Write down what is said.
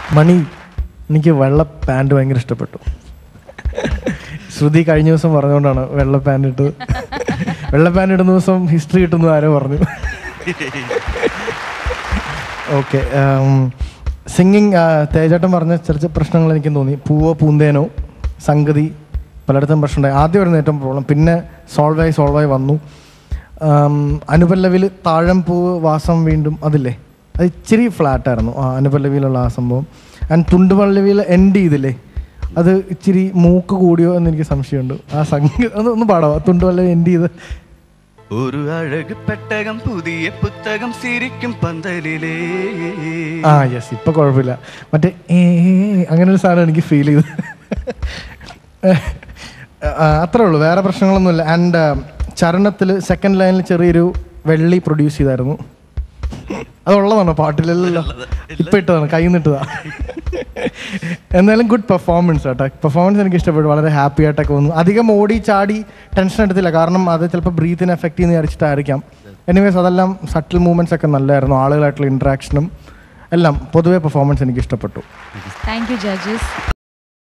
മണി എനിക്ക് വെള്ള പാൻറ് ഭയങ്കര ഇഷ്ടപ്പെട്ടു ശ്രുതി കഴിഞ്ഞ ദിവസം പറഞ്ഞുകൊണ്ടാണ് വെള്ള പാൻറ് ഇട്ട് വെള്ള പാൻറ് ഇടുന്ന ദിവസം ഹിസ്റ്ററി കിട്ടുന്നു ആരോ പറഞ്ഞു ഓക്കെ സിംഗിങ് തേജേട്ടൻ പറഞ്ഞ ചെറിയ പ്രശ്നങ്ങൾ എനിക്ക് തോന്നി പൂവോ പൂന്തേനോ സംഗതി പലയിടത്തും പ്രശ്നമുണ്ടായി ആദ്യം വരുന്ന ഏറ്റവും പ്രോബ്ലം പിന്നെ സോൾവായി സോൾവായി വന്നു ആം, അനുപല്ലവിൽ താഴം പൂവ് വാസം വീണ്ടും അതില്ലേ അത് ഇച്ചിരി ഫ്ലാറ്റായിരുന്നു ആ അനുപല്ലവിയിലുള്ള ആ സംഭവം ആൻഡ് തുണ്ടുപല്ലവിയിൽ എൻഡ് ചെയ്തില്ലേ അത് ഇച്ചിരി മൂക്ക് കൂടിയോ എന്ന് എനിക്ക് സംശയമുണ്ട് ആ സംഗീതം ഒന്ന് ഒന്ന് പാടാവോ തുണ്ടുപല്ലവി എൻഡ് ചെയ്ത് ഒരു അഴക് പെട്ടകം പുതിയ പുസ്തകം സിരിക്കും പന്തലിലേ ആ യെസ് ഇപ്പൊ കുഴപ്പമില്ല മറ്റേ ഏ അങ്ങനെ ഒരു സാധനം എനിക്ക് ഫീൽ ചെയ്തു ആ, അത്രേ ഉള്ളൂ വേറെ പ്രശ്നങ്ങളൊന്നുമില്ല ആൻഡ് ചരണത്തിൽ സെക്കൻഡ് ലൈനിൽ ചെറിയൊരു വെള്ളി പ്രൊഡ്യൂസ് ചെയ്തായിരുന്നു അതുള്ളതാണോ പാട്ടിലല്ലോ ഇപ്പൊ ഇട്ടതാണ് കൈ നിട്ടതാ എന്നാലും ഗുഡ് പെർഫോമൻസ് കേട്ടോ പെർഫോമൻസ് എനിക്ക് ഇഷ്ടപ്പെട്ടു വളരെ ഹാപ്പി ആയിട്ടൊക്കെ വന്നു അധികം ഓടി ചാടി ടെൻഷൻ എടുത്തില്ല കാരണം അത് ചിലപ്പോൾ ബ്രീത്തിനെ എഫക്ട് ചെയ്യുന്ന വിചാരിച്ചിട്ടായിരിക്കാം എനിവേസ് അതെല്ലാം സട്ടിൽ മൂവ്മെന്റ്സ് ഒക്കെ നല്ലതായിരുന്നു ആളുകളായിട്ടുള്ള ഇൻട്രാക്ഷനും എല്ലാം പൊതുവെ പെർഫോമൻസ് എനിക്ക് ഇഷ്ടപ്പെട്ടു താങ്ക് യു ജഡ്ജസ്